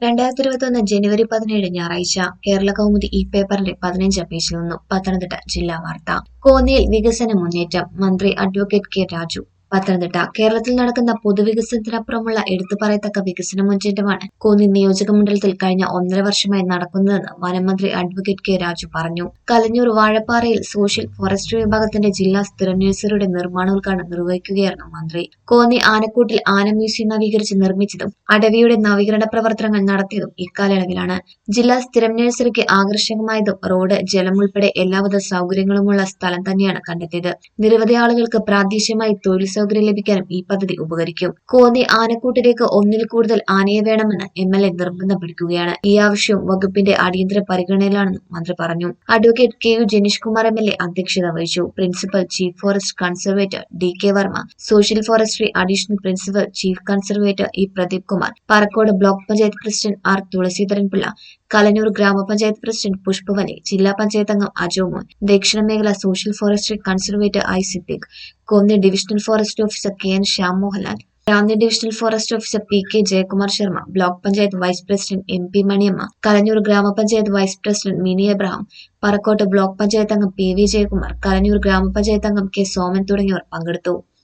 രണ്ടായിരത്തി ഇരുപത്തൊന്ന് ജനുവരി പതിനേഴ് ഞായറാഴ്ച കേരള കൗമുദി ഈ പേപ്പറിന്റെ പതിനഞ്ചാം പേജിൽ നിന്നും പത്തനംതിട്ട ജില്ലാ വാർത്ത കോന്നിയിൽ വികസന മുന്നേറ്റം മന്ത്രി അഡ്വക്കേറ്റ് കെ രാജു പത്തനംതിട്ട കേരളത്തിൽ നടക്കുന്ന പൊതുവികസനത്തിനപ്പുറമുള്ള എടുത്തു പറയത്തക്ക വികസന മുന്നേറ്റമാണ് കോന്നി നിയോജക മണ്ഡലത്തിൽ കഴിഞ്ഞ ഒന്നര വർഷമായി നടക്കുന്നതെന്ന് വനമന്ത്രി അഡ്വക്കേറ്റ് കെ രാജു പറഞ്ഞു കലഞ്ഞൂർ വാഴപ്പാറയിൽ സോഷ്യൽ ഫോറസ്ട്രി വിഭാഗത്തിന്റെ ജില്ലാ സ്ഥിരം നഴ്സറിയുടെ നിർമ്മാണോദ്ഘാടനം നിർവഹിക്കുകയായിരുന്നു മന്ത്രി കോന്നി ആനക്കൂട്ടിൽ ആന മ്യൂസിയം നവീകരിച്ച് നിർമ്മിച്ചതും അടവിയുടെ നവീകരണ പ്രവർത്തനങ്ങൾ നടത്തിയതും ഇക്കാലയളവിലാണ് ജില്ലാ സ്ഥിരം നഴ്സറിക്ക് ആകർഷകമായതും റോഡ് ജലം ഉൾപ്പെടെ എല്ലാവിധ സൗകര്യങ്ങളുമുള്ള സ്ഥലം തന്നെയാണ് കണ്ടെത്തിയത് നിരവധി ആളുകൾക്ക് പ്രാദേശികമായി തൊഴിൽ സൗകര്യം ലഭിക്കാനും ഈ പദ്ധതി ഉപകരിക്കും കോന്നി ആനക്കൂട്ടിലേക്ക് ഒന്നിൽ കൂടുതൽ ആനയെ വേണമെന്ന് എം എൽ എ നിർബന്ധം പിടിക്കുകയാണ് ഈ ആവശ്യവും വകുപ്പിന്റെ അടിയന്തര പരിഗണനയിലാണെന്നും മന്ത്രി പറഞ്ഞു advocate K U Janeesh Kumar M L A അധ്യക്ഷത വഹിച്ചു principal chief forest conservator D K Varma social forestry additional principal chief conservator E Pradeep Kumar Parakode block panchayat president R Thulaseedharan Pillai Kalanoor ഗ്രാമപഞ്ചായത്ത് പ്രസിഡന്റ് പുഷ്പവലി ജില്ലാ പഞ്ചായത്ത് അംഗം അജോ മോൻ ദക്ഷിണ മേഖല social forestry conservator I Siddique Konni divisional forest officer K N Shyam Mohanlal Ranni divisional forest officer P K Jayakumar Sharma block panchayat vice president M P Maniyamma Kalanjoor ഗ്രാമപഞ്ചായത്ത് vice president Mini Abraham Parakode block panchayat അംഗം P V Jayakumar Kalanjoor ഗ്രാമപഞ്ചായത്ത് അംഗം K Soman തുടങ്ങിയവർ പങ്കെടുത്തു